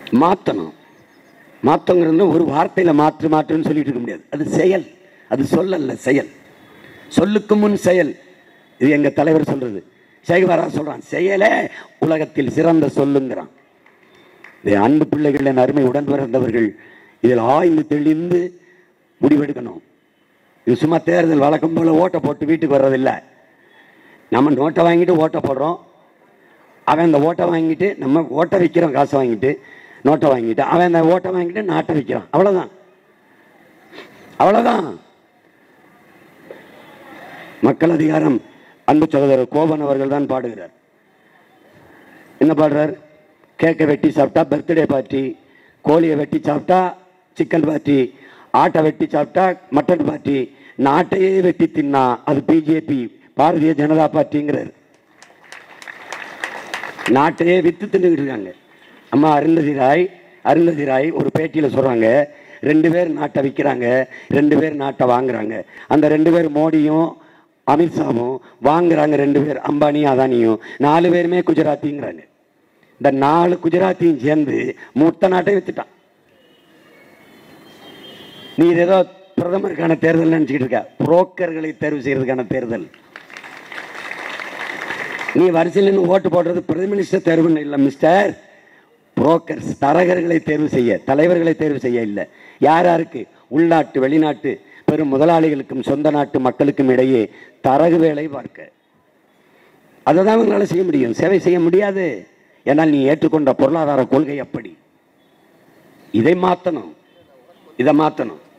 மாற்றணும் மாற்றங்கிறது ஒரு வார்த்தையில் மாற்று மாற்றுன்னு சொல்லிட்டு இருக்க முடியாது அது செயல் அது சொல்லல்ல செயல் சொல்லுக்கு முன் செயல் இது எங்கள் தலைவர் சொல்றது சேகவரா சொல்றான் செயலே உலகத்தில் சிறந்த சொல்லுங்கிறான் இந்த அன்பு பிள்ளைகளின் அருமை உடன் பிறந்தவர்கள் இதில் ஆய்ந்து தெளிந்து முடிவெடுக்கணும் இது சும்மா தேர்தல் வழக்கம் போல ஓட்டை போட்டு வீட்டுக்கு வர்றதில்லை நம்ம நோட்டை வாங்கிட்டு ஓட்டை போடுறோம் அவன் அந்த ஓட்டை வாங்கிட்டு நம்ம ஓட்டை விற்கிறோம் காசு வாங்கிட்டு நோட்டை வாங்கிட்டு அவன் அந்த ஓட்டை வாங்கிட்டு நாட்டை விற்கிறான் அவ்வளோதான் அவ்வளோதான் மக்கள் அதிகாரம் அன்பு சகோதரர் கோபன் அவர்கள் தான் பாடுகிறார் என்ன பாடுறார் கேக்கை வெட்டி சாப்பிட்டா பர்த்டே பார்ட்டி கோழியை வெட்டி சாப்பிட்டா சிக்கன் பார்ட்டி ஆட்டை வெட்டி சாப்பிட்டா மட்டன் பார்ட்டி நாட்டையே வெட்டி தின்னா அது பிஜேபி பாரதிய ஜனதா பார்ட்டிங்கிறார் நாட்டையே வித்து தின்னுக்கிட்டு இருக்காங்க அம்மா அருந்ததி ராய் அருந்ததி ராய் ஒரு பேட்டியில் சொல்கிறாங்க ரெண்டு பேர் நாட்டை விற்கிறாங்க ரெண்டு பேர் நாட்டை வாங்குறாங்க அந்த ரெண்டு பேர் மோடியும் அமித்ஷாவும் வாங்குறாங்க ரெண்டு பேர் அம்பானியும் அதானியும் நாலு பேருமே குஜராத்திங்கிறாங்க இந்த நாலு குஜராத்தியும் சேர்ந்து மொத்த நாட்டை வித்துட்டான் நீ இது ஏதோ பிரதமருக்கான தேர்தல் நினைச்சுக்கிட்டு இருக்க புரோக்கர்களை தேர்வு செய்யறதுக்கான தேர்தல் நீ வரிசையில் நின்னு ஓட்டு போடுறது பிரதம மினிஸ்டர் தேர்வுன்னு இல்லை மிஸ்டர் புரோக்கர்ஸ் தரகர்களை தேர்வு செய்ய தலைவர்களை தேர்வு செய்ய இல்லை யார் யாருக்கு உள்நாட்டு வெளிநாட்டு பெரும் முதலாளிகளுக்கும் சொந்த நாட்டு மக்களுக்கும் இடையே தரகு வேலை பார்க்க அதை தான் அவங்களால செய்ய முடியும் சேவை செய்ய முடியாது ஏன்னால் நீ ஏற்றுக்கொண்ட பொருளாதார கொள்கை அப்படி இதை மாற்றணும் இதை மாற்றணும்